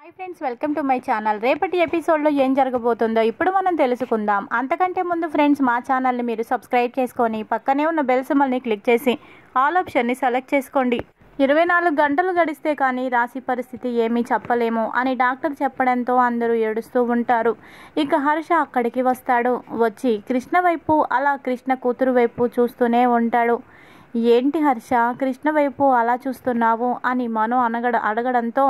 hi friends welcome to my channel రేపటి ఎపిసోడ్లో ఏం జరగబోతుందో ఇప్పుడు మనం తెలుసుకుందాం అంతకంటే ముందు ఫ్రెండ్స్ మా ఛానల్ని మీరు సబ్స్క్రైబ్ చేసుకొని పక్కనే ఉన్న బెల్ సింబల్ని క్లిక్ చేసి ఆల్ ఆప్షన్ని సెలెక్ట్ చేసుకోండి ఇరవై నాలుగు గంటలు గడిస్తే కానీ రాశి పరిస్థితి ఏమీ చెప్పలేము అని డాక్టర్ చెప్పడంతో అందరూ ఏడుస్తూ ఉంటారు ఇక హర్ష అక్కడికి వస్తాడు వచ్చి కృష్ణ వైపు అలా కృష్ణ కూతురు వైపు చూస్తూనే ఉంటాడు ఏంటి హర్ష కృష్ణ వైపు అలా చూస్తున్నావు అని మనో అనగడ అడగడంతో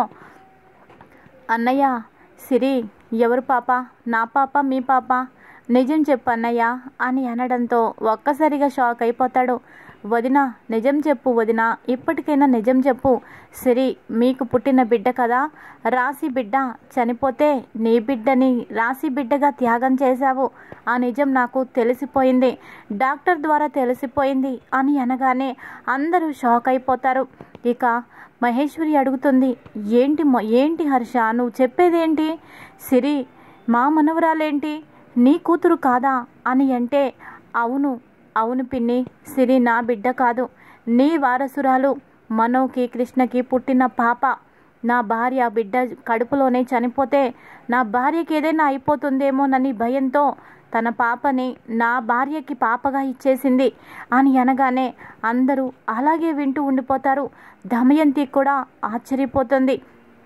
అన్నయ్య సిరి ఎవరు పాప నా పాప మీ పాప నిజం చెప్పు అన్నయ్య అని అనడంతో ఒక్కసారిగా షాక్ అయిపోతాడు వదిన నిజం చెప్పు వదిన ఇప్పటికైనా నిజం చెప్పు సిరి మీకు పుట్టిన బిడ్డ కదా రాసి బిడ్డ చనిపోతే నీ బిడ్డని రాసి బిడ్డగా త్యాగం చేశావు ఆ నిజం నాకు తెలిసిపోయింది డాక్టర్ ద్వారా తెలిసిపోయింది అని అనగానే అందరూ షాక్ అయిపోతారు ఇక మహేశ్వరి అడుగుతుంది ఏంటి మొ- ఏంటి హర్ష నువ్వు చెప్పేదేంటి సిరి మా మనవరాలేంటి నీ కూతురు కాదా అని అంటే అవును అవును పిన్ని సిరి నా బిడ్డ కాదు నీ వారసురాలు మనోకి కృష్ణకి పుట్టిన పాప నా భార్య బిడ్డ కడుపులోనే చనిపోతే నా భార్యకి ఏదైనా అయిపోతుందేమోనని భయంతో తన పాపని నా భార్యకి పాపగా ఇచ్చేసింది అని అనగానే అందరూ అలాగే వింటూ ఉండిపోతారు దమయంతి కూడా ఆశ్చర్యపోతుంది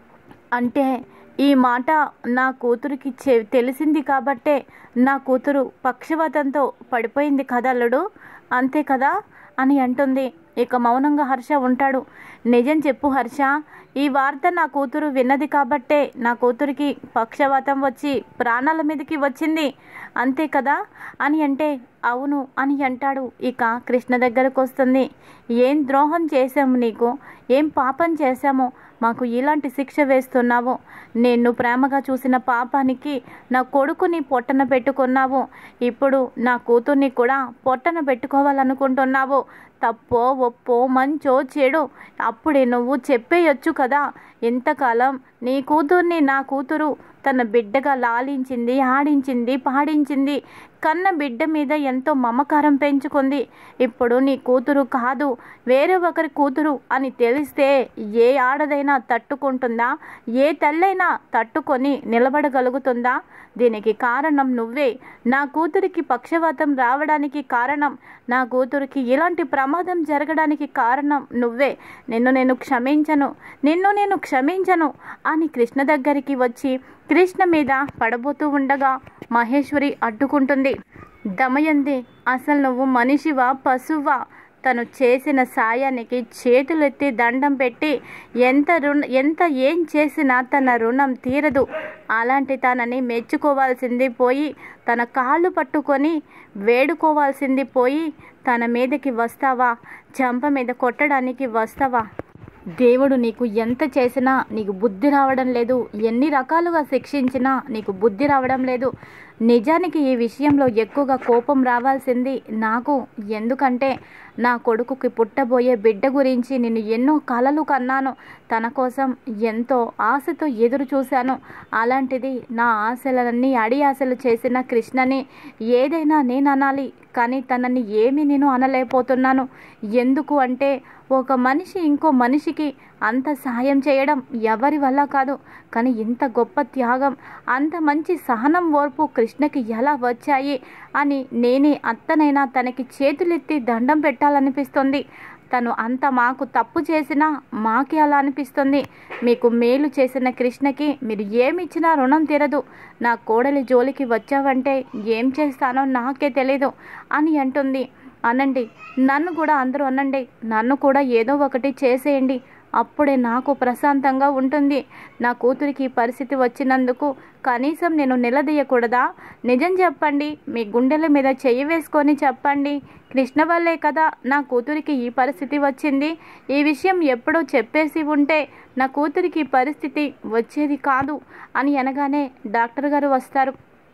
అంటే ఈ మాట నా కూతురికి చె తెలిసింది కాబట్టే నా కూతురు పక్షవాతంతో పడిపోయింది కదల్లుడు అంతే కదా అని అంటుంది ఇక మౌనంగా హర్ష ఉంటాడు నిజం చెప్పు హర్ష ఈ వార్త నా కూతురు విన్నది కాబట్టే నా కూతురికి పక్షవాతం వచ్చి ప్రాణాల మీదకి వచ్చింది అంతే కదా అని అంటే అవును అని అంటాడు ఇక కృష్ణ దగ్గరకు వస్తుంది ఏం ద్రోహం చేశాము నీకు ఏం పాపం చేశాము మాకు ఇలాంటి శిక్ష వేస్తున్నావు నేను ప్రేమగా చూసిన పాపానికి నా కొడుకుని పొట్టన పెట్టుకున్నావు ఇప్పుడు నా కూతుర్ని కూడా పొట్టన పెట్టుకోవాలనుకుంటున్నావు తప్పో ఒప్పో మంచో చెడు అప్పుడే నువ్వు చెప్పేయొచ్చు కదా ఎంతకాలం నీ కూతుర్ని నా కూతురు తన బిడ్డగా లాలించింది ఆడించింది పాడించింది కన్న బిడ్డ మీద ఎంతో మమకారం పెంచుకుంది ఇప్పుడు నీ కూతురు కాదు వేరే ఒకరి కూతురు అని తెలిస్తే ఏ ఆడదైనా తట్టుకుంటుందా ఏ తల్లైనా తట్టుకొని నిలబడగలుగుతుందా దీనికి కారణం నువ్వే నా కూతురికి పక్షవాతం రావడానికి కారణం నా కూతురికి ఇలాంటి ప్రమాదం జరగడానికి కారణం నువ్వే నిన్ను నేను క్షమించను నిన్ను నేను క్షమించను అని కృష్ణ దగ్గరికి వచ్చి కృష్ణ మీద పడబోతూ ఉండగా మహేశ్వరి అడ్డుకుంటుంది దమయంతి అసలు నువ్వు మనిషివా పశువా తను చేసిన సాయానికి చేతులెత్తి దండం పెట్టి ఎంత రుణ ఎంత ఏం చేసినా తన రుణం తీరదు అలాంటి తనని మెచ్చుకోవాల్సింది పోయి తన కాళ్ళు పట్టుకొని వేడుకోవాల్సింది పోయి తన మీదకి వస్తావా చంప మీద కొట్టడానికి వస్తావా దేవుడు నీకు ఎంత చేసినా నీకు బుద్ధి రావడం లేదు ఎన్ని రకాలుగా శిక్షించినా నీకు బుద్ధి రావడం లేదు నిజానికి ఈ విషయంలో ఎక్కువగా కోపం రావాల్సింది నాకు ఎందుకంటే నా కొడుకుకి పుట్టబోయే బిడ్డ గురించి నేను ఎన్నో కలలు కన్నాను తన కోసం ఎంతో ఆశతో ఎదురు చూశాను అలాంటిది నా ఆశలన్నీ అడి ఆశలు చేసిన కృష్ణని ఏదైనా నేను అనాలి కానీ తనని ఏమీ నేను అనలేకపోతున్నాను ఎందుకు అంటే ఒక మనిషి ఇంకో మనిషికి అంత సహాయం చేయడం ఎవరి వల్ల కాదు కానీ ఇంత గొప్ప త్యాగం అంత మంచి సహనం ఓర్పు కృష్ణకి ఎలా వచ్చాయి అని నేనే అత్తనైనా తనకి చేతులెత్తి దండం పెట్టాలనిపిస్తుంది తను అంత మాకు తప్పు చేసినా మాకే అలా అనిపిస్తుంది మీకు మేలు చేసిన కృష్ణకి మీరు ఏమిచ్చినా రుణం తీరదు నా కోడలి జోలికి వచ్చావంటే ఏం చేస్తానో నాకే తెలీదు అని అంటుంది అనండి నన్ను కూడా అందరూ అనండి నన్ను కూడా ఏదో ఒకటి చేసేయండి అప్పుడే నాకు ప్రశాంతంగా ఉంటుంది నా కూతురికి ఈ పరిస్థితి వచ్చినందుకు కనీసం నేను నిలదీయకూడదా నిజం చెప్పండి మీ గుండెల మీద చెయ్యి వేసుకొని చెప్పండి కృష్ణ వల్లే కదా నా కూతురికి ఈ పరిస్థితి వచ్చింది ఈ విషయం ఎప్పుడో చెప్పేసి ఉంటే నా కూతురికి ఈ పరిస్థితి వచ్చేది కాదు అని అనగానే డాక్టర్ గారు వస్తారు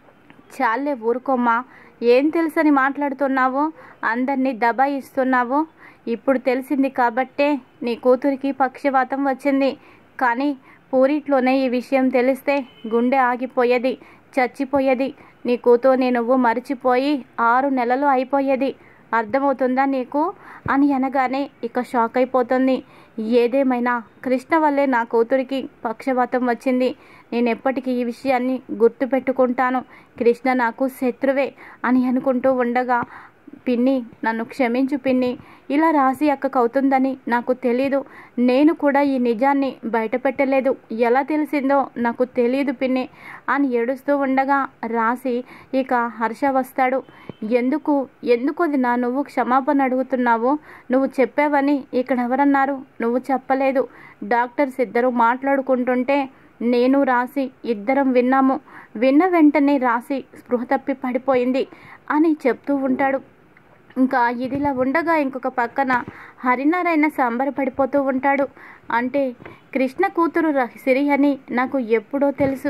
చాలే ఊరుకోమ్మా ఏం తెలుసని మాట్లాడుతున్నావు అందరినీ దబాయిస్తున్నావు ఇప్పుడు తెలిసింది కాబట్టే నీ కూతురికి పక్షవాతం వచ్చింది కానీ పూరిట్లోనే ఈ విషయం తెలిస్తే గుండె ఆగిపోయేది చచ్చిపోయేది నీ కూతుర్ని నువ్వు మరిచిపోయి ఆరు నెలలు అయిపోయేది అర్థమవుతుందా నీకు అని అనగానే ఇక షాక్ అయిపోతుంది ఏదేమైనా కృష్ణ వల్లే నా కూతురికి పక్షవాతం వచ్చింది నేను ఎప్పటికీ ఈ విషయాన్ని గుర్తుపెట్టుకుంటాను కృష్ణ నాకు శత్రువే అని అనుకుంటూ ఉండగా పిన్ని నన్ను క్షమించు పిన్ని ఇలా రాసి అక్కకు అవుతుందని నాకు తెలీదు నేను కూడా ఈ నిజాన్ని బయట పెట్టలేదు ఎలా తెలిసిందో నాకు తెలియదు పిన్ని అని ఏడుస్తూ ఉండగా రాసి ఇక హర్ష వస్తాడు ఎందుకు ఎందుకు అది నా నువ్వు క్షమాపణ అడుగుతున్నావు నువ్వు చెప్పావని ఇక్కడ ఎవరన్నారు నువ్వు చెప్పలేదు డాక్టర్స్ ఇద్దరు మాట్లాడుకుంటుంటే నేను రాసి ఇద్దరం విన్నాము విన్న వెంటనే రాసి స్పృహ తప్పి పడిపోయింది అని చెప్తూ ఉంటాడు ఇంకా ఇదిలా ఉండగా ఇంకొక పక్కన హరినారాయణ సంబరపడిపోతూ ఉంటాడు అంటే కృష్ణ కూతురు ర- సిరి అని నాకు ఎప్పుడో తెలుసు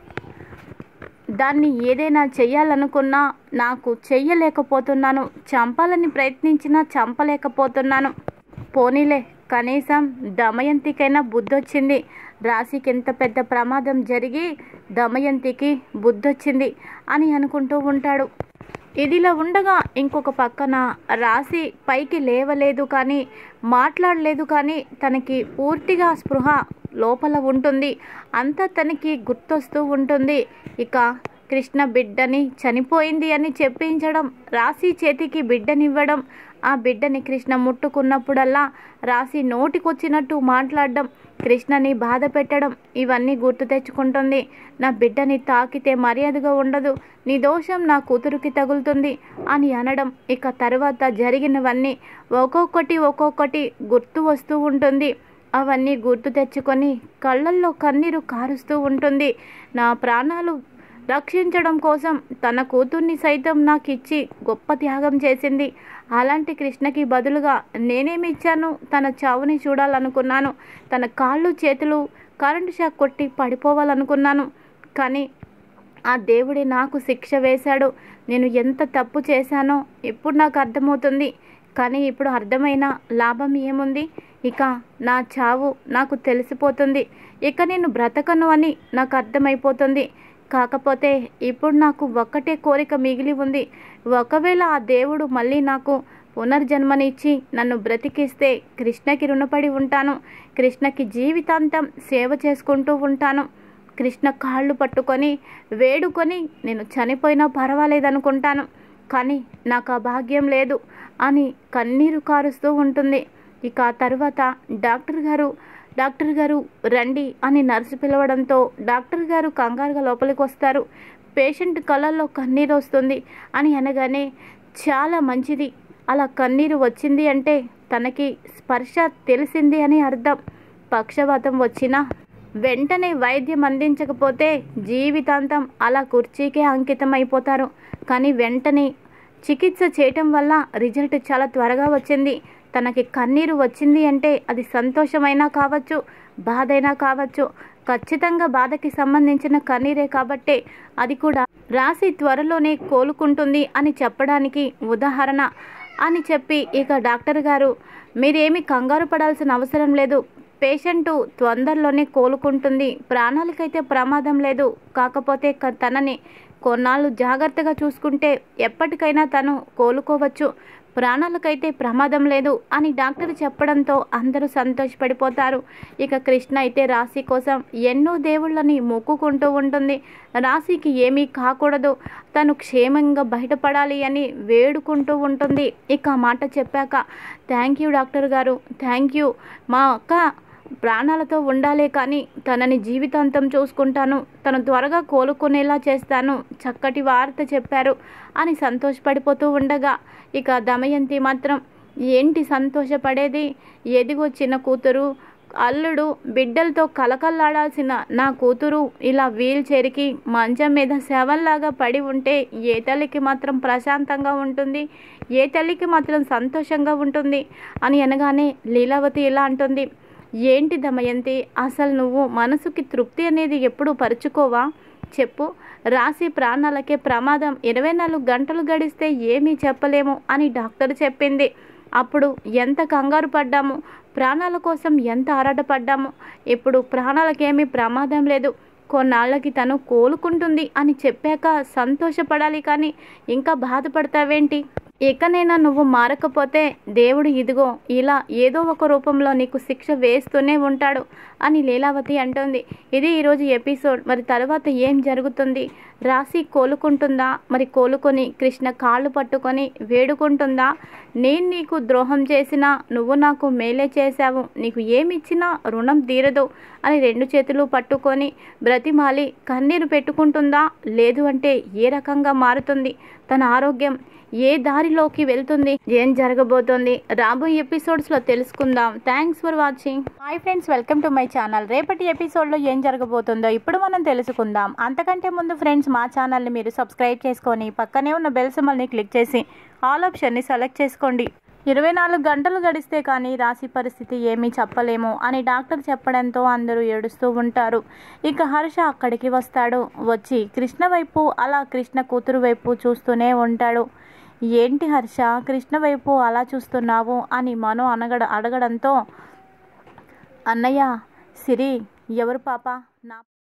దాన్ని ఏదైనా చెయ్యాలనుకున్నా నాకు చెయ్యలేకపోతున్నాను చంపాలని ప్రయత్నించినా చంపలేకపోతున్నాను పోనీలే కనీసం దమయంతికైనా బుద్ధొచ్చింది రాశికి ఎంత పెద్ద ప్రమాదం జరిగి దమయంతికి బుద్ధొచ్చింది అని అనుకుంటూ ఉంటాడు ఇదిలా ఉండగా ఇంకొక పక్కన రాశి పైకి లేవలేదు కానీ మాట్లాడలేదు కానీ తనకి పూర్తిగా స్పృహ లోపల ఉంటుంది అంతా తనకి గుర్తొస్తూ ఉంటుంది ఇక కృష్ణ బిడ్డని చనిపోయింది అని చెప్పించడం రాశి చేతికి బిడ్డనివ్వడం ఆ బిడ్డని కృష్ణ ముట్టుకున్నప్పుడల్లా రాశి నోటికొచ్చినట్టు మాట్లాడడం కృష్ణని బాధ పెట్టడం ఇవన్నీ గుర్తు తెచ్చుకుంటుంది నా బిడ్డని తాకితే మర్యాదగా ఉండదు నీ దోషం నా కూతురుకి తగులుతుంది అని అనడం ఇక తర్వాత జరిగినవన్నీ ఒక్కొక్కటి ఒక్కొక్కటి గుర్తు వస్తూ ఉంటుంది అవన్నీ గుర్తు తెచ్చుకొని కళ్ళల్లో కన్నీరు కారుస్తూ ఉంటుంది నా ప్రాణాలు రక్షించడం కోసం తన కూతుర్ని సైతం నాకు ఇచ్చి గొప్ప త్యాగం చేసింది అలాంటి కృష్ణకి బదులుగా నేనేమి ఇచ్చాను తన చావుని చూడాలనుకున్నాను తన కాళ్ళు చేతులు కరెంటు షాక్ కొట్టి పడిపోవాలనుకున్నాను కానీ ఆ దేవుడే నాకు శిక్ష వేశాడు నేను ఎంత తప్పు చేశానో ఇప్పుడు నాకు అర్థమవుతుంది కానీ ఇప్పుడు అర్థమైన లాభం ఏముంది ఇక నా చావు నాకు తెలిసిపోతుంది ఇక నేను బ్రతకను అని నాకు అర్థమైపోతుంది కాకపోతే ఇప్పుడు నాకు ఒక్కటే కోరిక మిగిలి ఉంది ఒకవేళ ఆ దేవుడు మళ్ళీ నాకు పునర్జన్మనిచ్చి నన్ను బ్రతికిస్తే కృష్ణకి రుణపడి ఉంటాను కృష్ణకి జీవితాంతం సేవ చేసుకుంటూ ఉంటాను కృష్ణ కాళ్ళు పట్టుకొని వేడుకొని నేను చనిపోయినా పర్వాలేదనుకుంటాను కానీ నాకు ఆ భాగ్యం లేదు అని కన్నీరు కారుస్తూ ఉంటుంది ఇక ఆ తర్వాత డాక్టర్ గారు డాక్టర్ గారు రండి అని నర్సు పిలవడంతో డాక్టర్ గారు కంగారుగా లోపలికి వస్తారు పేషెంట్ కళ్ళల్లో కన్నీరు వస్తుంది అని అనగానే చాలా మంచిది అలా కన్నీరు వచ్చింది అంటే తనకి స్పర్శ తెలిసింది అని అర్థం పక్షవాతం వచ్చినా వెంటనే వైద్యం అందించకపోతే జీవితాంతం అలా కుర్చీకే అంకితం అయిపోతారు కానీ వెంటనే చికిత్స చేయటం వల్ల రిజల్ట్ చాలా త్వరగా వచ్చింది తనకి కన్నీరు వచ్చింది అంటే అది సంతోషమైనా కావచ్చు బాధైనా కావచ్చు ఖచ్చితంగా బాధకి సంబంధించిన కన్నీరే కాబట్టే అది కూడా రాసి త్వరలోనే కోలుకుంటుంది అని చెప్పడానికి ఉదాహరణ అని చెప్పి ఇక డాక్టర్ గారు మీరేమీ కంగారు పడాల్సిన అవసరం లేదు పేషెంట్ తొందరలోనే కోలుకుంటుంది ప్రాణాలకైతే ప్రమాదం లేదు కాకపోతే క- తనని కొన్నాళ్ళు జాగ్రత్తగా చూసుకుంటే ఎప్పటికైనా తను కోలుకోవచ్చు ప్రాణాలకైతే ప్రమాదం లేదు అని డాక్టర్ చెప్పడంతో అందరూ సంతోషపడిపోతారు ఇక కృష్ణ అయితే రాశి కోసం ఎన్నో దేవుళ్ళని మొక్కుకుంటూ ఉంటుంది రాశికి ఏమీ కాకూడదు తను క్షేమంగా బయటపడాలి అని వేడుకుంటూ ఉంటుంది ఇక ఆ మాట చెప్పాక థ్యాంక్ యూ డాక్టర్ గారు థ్యాంక్ యూ మా అక్క ప్రాణాలతో ఉండాలే కానీ తనని జీవితాంతం చూసుకుంటాను తను త్వరగా కోలుకునేలా చేస్తాను చక్కటి వార్త చెప్పారు అని సంతోషపడిపోతూ ఉండగా ఇక దమయంతి మాత్రం ఏంటి సంతోషపడేది ఎదిగో చిన్న కూతురు అల్లుడు బిడ్డలతో కలకల్లాడాల్సిన నా కూతురు ఇలా వీల్ చైర్కి మంచం మీద శవంలాగా పడి ఉంటే ఏ తల్లికి మాత్రం ప్రశాంతంగా ఉంటుంది ఏ తల్లికి మాత్రం సంతోషంగా ఉంటుంది అని అనగానే లీలావతి ఇలా అంటుంది ఏంటి దమయంతి అసలు నువ్వు మనసుకి తృప్తి అనేది ఎప్పుడు పరుచుకోవా చెప్పు రాసి ప్రాణాలకే ప్రమాదం ఇరవై నాలుగు గంటలు గడిస్తే ఏమీ చెప్పలేము అని డాక్టర్ చెప్పింది అప్పుడు ఎంత కంగారు పడ్డాము ప్రాణాల కోసం ఎంత ఆరాటపడ్డాము ఇప్పుడు ప్రాణాలకేమీ ప్రమాదం లేదు కొన్నాళ్ళకి తను కోలుకుంటుంది అని చెప్పాక సంతోషపడాలి కానీ ఇంకా బాధపడతావేంటి ఇకనైనా నువ్వు మారకపోతే దేవుడు ఇదిగో ఇలా ఏదో ఒక రూపంలో నీకు శిక్ష వేస్తూనే ఉంటాడు అని లీలావతి అంటోంది ఇది ఈరోజు ఎపిసోడ్ మరి తర్వాత ఏం జరుగుతుంది రాశి కోలుకుంటుందా మరి కోలుకొని కృష్ణ కాళ్ళు పట్టుకొని వేడుకుంటుందా నేను నీకు ద్రోహం చేసినా నువ్వు నాకు మేలే చేశావు నీకు ఏమిచ్చినా రుణం తీరదు అని రెండు చేతులు పట్టుకొని బ్రతిమాలి కన్నీరు పెట్టుకుంటుందా లేదు అంటే ఏ రకంగా మారుతుంది తన ఆరోగ్యం ఏ దారిలోకి వెళ్తుంది ఏం జరగబోతోంది రాబోయే ఎపిసోడ్స్లో తెలుసుకుందాం thanks for watching hi friends welcome to my channel రేపటి ఎపిసోడ్లో ఏం జరగబోతుందో ఇప్పుడు మనం తెలుసుకుందాం అంతకంటే ముందు ఫ్రెండ్స్ మా ఛానల్ని మీరు సబ్స్క్రైబ్ చేసుకొని పక్కనే ఉన్న బెల్ సింబల్ని క్లిక్ చేసి ఆల్ ఆప్షన్ని సెలెక్ట్ చేసుకోండి ఇరవై నాలుగు గంటలు గడిస్తే కానీ రాశి పరిస్థితి ఏమీ చెప్పలేము అని డాక్టర్ చెప్పడంతో అందరూ ఏడుస్తూ ఉంటారు ఇక హర్ష అక్కడికి వస్తాడు వచ్చి కృష్ణ వైపు అలా కృష్ణ కూతురు వైపు చూస్తూనే ఉంటాడు ఏంటి హర్ష కృష్ణ వైపు అలా చూస్తున్నావు అని మను అనగడ అడగడంతో అన్నయ్య సిరి ఎవరు పాప నా